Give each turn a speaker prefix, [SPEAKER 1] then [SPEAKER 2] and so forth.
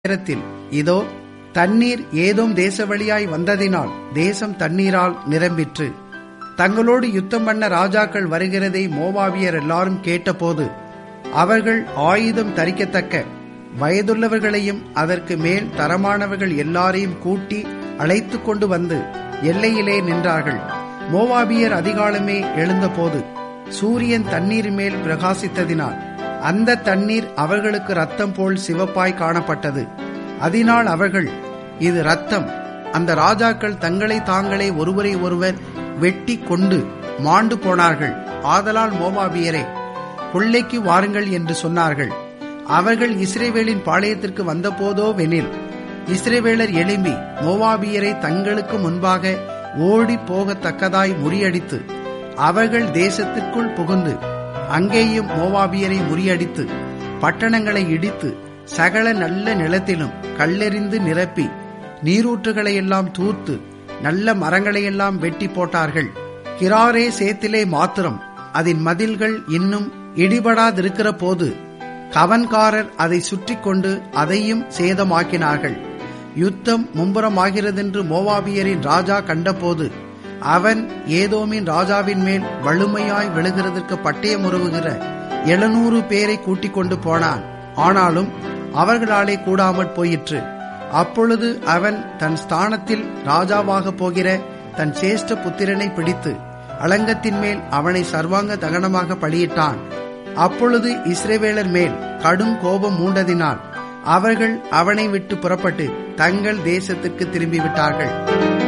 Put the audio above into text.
[SPEAKER 1] நேரத்தில் இதோ தண்ணீர் ஏதோம் தேச வழியாய் வந்ததினால் தேசம் தண்ணீரால் நிரம்பிற்று தங்களோடு யுத்தம் பண்ண ராஜாக்கள் வருகிறதை மோவாவியர் எல்லாரும் கேட்டபோது அவர்கள் ஆயுதம் தரிக்கத்தக்க வயதுள்ளவர்களையும் அதற்கு மேல் தரமானவர்கள் எல்லாரையும் கூட்டி அழைத்து கொண்டு வந்து எல்லையிலே நின்றார்கள் மோவாபியர் அதிகாலமே எழுந்தபோது சூரியன் தண்ணீர் மேல் பிரகாசித்ததினால் அந்த தண்ணீர் அவர்களுக்கு ரத்தம் போல் சிவப்பாய் காணப்பட்டது அதனால் அவர்கள் இது ரத்தம் அந்த ராஜாக்கள் தங்களை தாங்களே ஒருவரை ஒருவர் வெட்டி கொண்டு மாண்டு போனார்கள் ஆதலால் மோவாபியரே கொள்ளைக்கு வாருங்கள் என்று சொன்னார்கள் அவர்கள் இஸ்ரேவேலின் பாளையத்திற்கு வந்தபோதோ வெனில் இஸ்ரேவேலர் எழும்பி மோவாபியரை தங்களுக்கு முன்பாக ஓடி போகத்தக்கதாய் முறியடித்து அவர்கள் தேசத்திற்குள் புகுந்து அங்கேயும் மோவாபியரை முறியடித்து பட்டணங்களை இடித்து சகல நல்ல நிலத்திலும் கல்லெறிந்து நிரப்பி நீரூற்றுகளை எல்லாம் தூர்த்து நல்ல மரங்களையெல்லாம் வெட்டி போட்டார்கள் கிராரே சேத்திலே மாத்திரம் அதன் மதில்கள் இன்னும் இடிபடாதிருக்கிற போது கவன்காரர் அதை சுற்றி கொண்டு அதையும் சேதமாக்கினார்கள் யுத்தம் மும்புறமாகிறதென்று மோவாபியரின் ராஜா கண்டபோது அவன் ஏதோமின் ராஜாவின் மேல் வலுமையாய் விழுகிறதற்கு பட்டயம் உருவுகிற எழுநூறு பேரை கூட்டிக் கொண்டு போனான் ஆனாலும் அவர்களாலே கூடாமற் போயிற்று அப்பொழுது அவன் தன் ஸ்தானத்தில் ராஜாவாக போகிற தன் சேஷ்ட புத்திரனை பிடித்து அலங்கத்தின் மேல் அவனை சர்வாங்க தகனமாக பலியிட்டான் அப்பொழுது இஸ்ரேவேலர் மேல் கடும் கோபம் மூண்டதினால் அவர்கள் அவனை விட்டு புறப்பட்டு தங்கள் தேசத்திற்கு திரும்பிவிட்டார்கள்